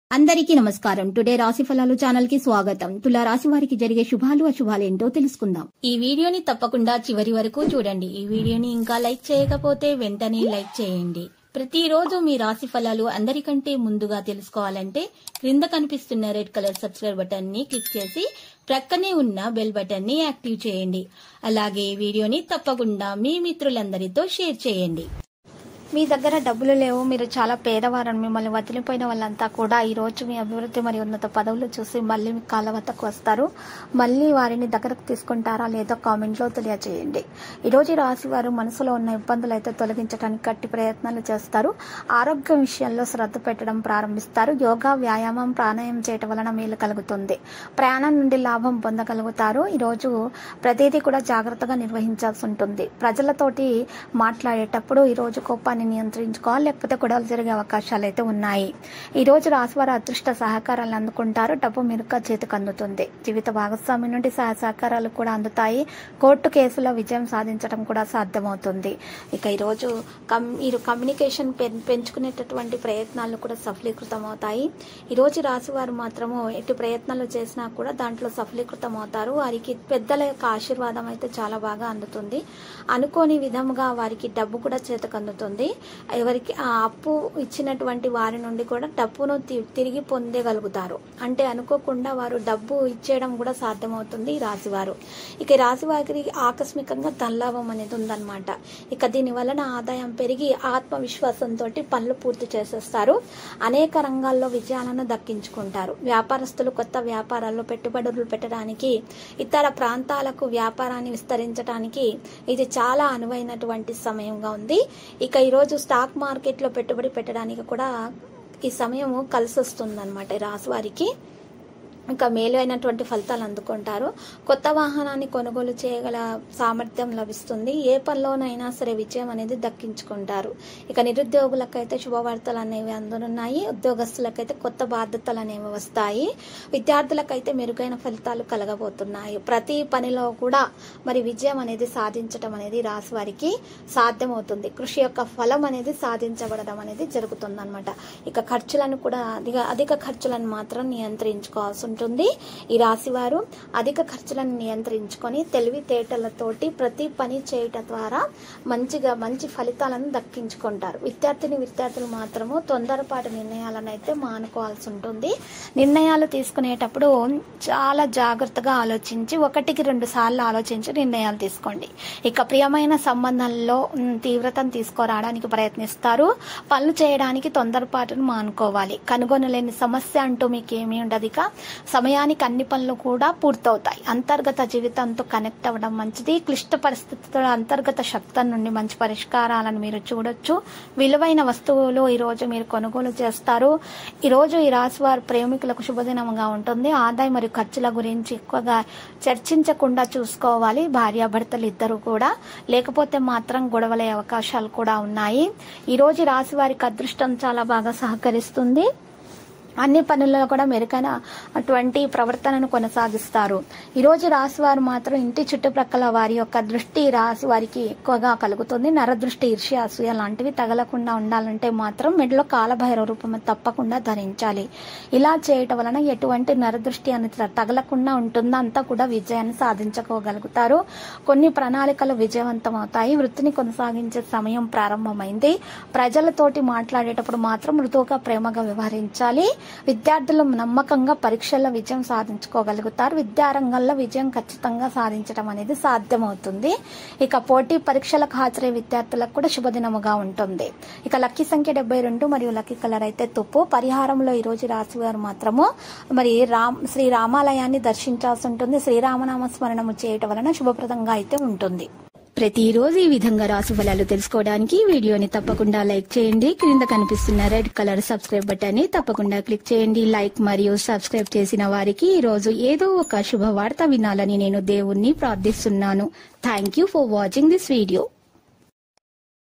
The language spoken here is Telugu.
అందరికీ నమస్కారం టుడే రాశి ఫలాలు ఛానల్ కి స్వాగతం తులా రాశి వారికి జరిగే శుభాలు అశుభాలు ఏంటో తెలుసుకుందాం ఈ వీడియోని తప్పకుండా చివరి వరకు చూడండి ఈ వీడియోని ఇంకా లైక్ చేయకపోతే వెంటనే లైక్ చేయండి ప్రతిరోజు మీ రాశి ఫలాలు అందరికంటే ముందుగా తెలుసుకోవాలంటే క్రింద కనిపిస్తున్న రెడ్ కలర్ సబ్స్క్రైబ్ బటన్ ని క్లిక్ చేసి ప్రక్కనే ఉన్న బెల్ బటన్ ని యాక్టివ్ చేయండి అలాగే ఈ వీడియోని తప్పకుండా మీ మిత్రులందరితో షేర్ చేయండి మీ దగ్గర డబ్బులు లేవు మీరు చాలా పేదవారని మిమ్మల్ని వదిలిపోయిన వాళ్ళంతా కూడా ఈ రోజు మీ అభివృద్ధి మరియు ఉన్నత పదవులు చూసి మళ్ళీ మీ కాళ్ళ వద్దకు వస్తారు మళ్ళీ వారిని దగ్గరకు తీసుకుంటారా లేదో కామెంట్లో తెలియజేయండి ఈ రోజు ఈ రాశి వారు మనసులో ఉన్న ఇబ్బందులు అయితే తొలగించడానికి గట్టి ప్రయత్నాలు చేస్తారు ఆరోగ్యం విషయంలో శ్రద్ధ పెట్టడం ప్రారంభిస్తారు యోగా వ్యాయామం ప్రాణాయామం చేయటం వలన మేలు కలుగుతుంది ప్రయాణం నుండి లాభం పొందగలుగుతారు ఈరోజు ప్రతిదీ కూడా జాగ్రత్తగా నిర్వహించాల్సి ఉంటుంది ప్రజలతోటి మాట్లాడేటప్పుడు ఈరోజు కోపాన్ని నియంత్రించుకోవాలి లేకపోతే గొడవలు జరిగే అవకాశాలు అయితే ఉన్నాయి ఈ రోజు రాశివారు అదృష్ట సహకారాలు అందుకుంటారు డబ్బు మెరుగ్గా చేతికి అందుతుంది జీవిత భాగస్వామి నుండి సహ సహకారాలు కూడా అందుతాయి కోర్టు కేసులో విజయం సాధించడం కూడా సాధ్యమవుతుంది ఇక ఈరోజు కమ్ మీరు కమ్యూనికేషన్ పెం- పెంచుకునేటటువంటి ప్రయత్నాలు కూడా సఫలీకృతం అవుతాయి ఈరోజు రాశివారు మాత్రము ఎట్టి ప్రయత్నాలు చేసినా కూడా దాంట్లో సఫలీకృతం అవుతారు వారికి పెద్దల యొక్క ఆశీర్వాదం అయితే చాలా బాగా అందుతుంది అనుకోని విధముగా వారికి డబ్బు కూడా చేతకు అందుతుంది ఎవరికి ఆ అప్పు ఇచ్చినటువంటి వారి నుండి కూడా డబ్బును తి- తిరిగి పొందగలుగుతారు అంటే అనుకోకుండా వారు డబ్బు ఇచ్చేయడం కూడా సాధ్యమవుతుంది ఈ రాశివారు ఇక ఈ రాశి వారికి ఆకస్మికంగా ధనలాభం అనేది ఉందన్నమాట ఇక దీని వలన ఆదాయం పెరిగి ఆత్మవిశ్వాసంతో పనులు పూర్తి చేసేస్తారు అనేక రంగాల్లో విజయాలను దక్కించుకుంటారు వ్యాపారస్తులు కొత్త వ్యాపారాల్లో పెట్టుబడులు పెట్టడానికి ఇతర ప్రాంతాలకు వ్యాపారాన్ని విస్తరించడానికి ఇది చాలా అనువైనటువంటి సమయంగా ఉంది ఇక ఈరోజు స్టాక్ మార్కెట్లో పెట్టుబడి పెట్టడానికి కూడా ఈ సమయము కలిసి వస్తుంది అనమాట రాశి వారికి ఇంకా మేలు అయినటువంటి ఫలితాలు అందుకుంటారు కొత్త వాహనాన్ని కొనుగోలు చేయగల సామర్థ్యం లభిస్తుంది ఏ పనిలోనైనా సరే విజయం అనేది దక్కించుకుంటారు ఇక నిరుద్యోగులకైతే శుభవార్తలు అనేవి అందునున్నాయి ఉద్యోగస్తులకైతే కొత్త బాధ్యతలు అనేవి వస్తాయి విద్యార్థులకైతే మెరుగైన ఫలితాలు కలగబోతున్నాయి ప్రతి పనిలో కూడా మరి విజయం అనేది సాధించడం అనేది రాశి వారికి సాధ్యమవుతుంది కృషి యొక్క ఫలం అనేది సాధించబడడం అనేది జరుగుతుంది అనమాట ఇక ఖర్చులను కూడా అధిక అధిక ఖర్చులను మాత్రం నియంత్రించుకోవాల్సి ఉంటుంది ఈ రాశి వారు అధిక ఖర్చులను నియంత్రించుకొని తెలివితేటలతోటి ప్రతి పని చేయటం ద్వారా మంచిగా మంచి ఫలితాలను దక్కించుకుంటారు విద్యార్థిని విద్యార్థులు మాత్రము తొందరపాటు నిర్ణయాలను అయితే మానుకోవాల్సి ఉంటుంది నిర్ణయాలు తీసుకునేటప్పుడు చాలా జాగ్రత్తగా ఆలోచించి ఒకటికి రెండు సార్లు ఆలోచించి నిర్ణయాలు తీసుకోండి ఇక ప్రియమైన సంబంధాల్లో ఉమ్, తీవ్రతను తీసుకురావడానికి ప్రయత్నిస్తారు పనులు చేయడానికి తొందరపాటును మానుకోవాలి కనుగొనలేని సమస్య అంటూ మీకు ఏమీ ఉండదు ఇక సమయానికి అన్ని పనులు కూడా పూర్తవుతాయి అంతర్గత జీవితంతో కనెక్ట్ అవ్వడం మంచిది క్లిష్ట పరిస్థితుల అంతర్గత శక్తి నుండి మంచి పరిష్కారాలను మీరు చూడొచ్చు విలువైన వస్తువులు ఈ రోజు మీరు కొనుగోలు చేస్తారు ఈ రోజు ఈ రాశి వారి ప్రేమికులకు శుభదినంగా ఉంటుంది ఆదాయం మరియు ఖర్చుల గురించి ఎక్కువగా చర్చించకుండా చూసుకోవాలి భార్యాభర్తలు ఇద్దరు కూడా లేకపోతే మాత్రం గొడవలే అవకాశాలు కూడా ఉన్నాయి ఈ రోజు ఈ రాశి వారికి అదృష్టం చాలా బాగా సహకరిస్తుంది అన్ని పనులలో కూడా మెరుగైన అటువంటి ప్రవర్తనను కొనసాగిస్తారు ఈ రోజు రాశి వారు మాత్రం ఇంటి చుట్టుప్రక్కల వారి యొక్క దృష్టి రాశి వారికి ఎక్కువగా కలుగుతుంది నరదృష్టి ఈర్ష్య అసూయ లాంటివి తగలకుండా ఉండాలంటే మాత్రం మెడలో కాలభైరవ రూపం తప్పకుండా ధరించాలి ఇలా చేయటం వలన ఎటువంటి నరదృష్టి అనేది తగలకుండా ఉంటుందో అంతా కూడా విజయాన్ని సాధించుకోగలుగుతారు కొన్ని ప్రణాళికలు విజయవంతం అవుతాయి వృత్తిని కొనసాగించే సమయం ప్రారంభమైంది ప్రజలతోటి మాట్లాడేటప్పుడు మాత్రం మృదువుగా ప్రేమగా వ్యవహరించాలి విద్యార్థులు నమ్మకంగా పరీక్షల్లో విజయం సాధించుకోగలుగుతారు విద్యారంగంలో విజయం ఖచ్చితంగా సాధించడం అనేది సాధ్యమవుతుంది ఇక పోటీ పరీక్షలకు హాజరయ్యే విద్యార్థులకు కూడా శుభదినముగా ఉంటుంది ఇక లక్కీ సంఖ్య డెబ్బై రెండు మరియు లక్కీ కలర్ అయితే తుప్పు పరిహారంలో ఈ రోజు రాశి వారు మాత్రము మరి రామ్ శ్రీ రామాలయాన్ని దర్శించాల్సి ఉంటుంది శ్రీరామనామ స్మరణము చేయటం వలన శుభప్రదంగా అయితే ఉంటుంది ప్రతిరోజు ఈ విధంగా రాశి ఫలాలు తెలుసుకోవడానికి ఈ వీడియోని తప్పకుండా లైక్ చేయండి క్రింద కనిపిస్తున్న రెడ్ కలర్ సబ్స్క్రైబ్ బటన్ ని తప్పకుండా క్లిక్ చేయండి లైక్ మరియు సబ్స్క్రైబ్ చేసిన వారికి ఈ రోజు ఏదో ఒక శుభవార్త వినాలని నేను దేవుణ్ణి ప్రార్థిస్తున్నాను thank you for watching this video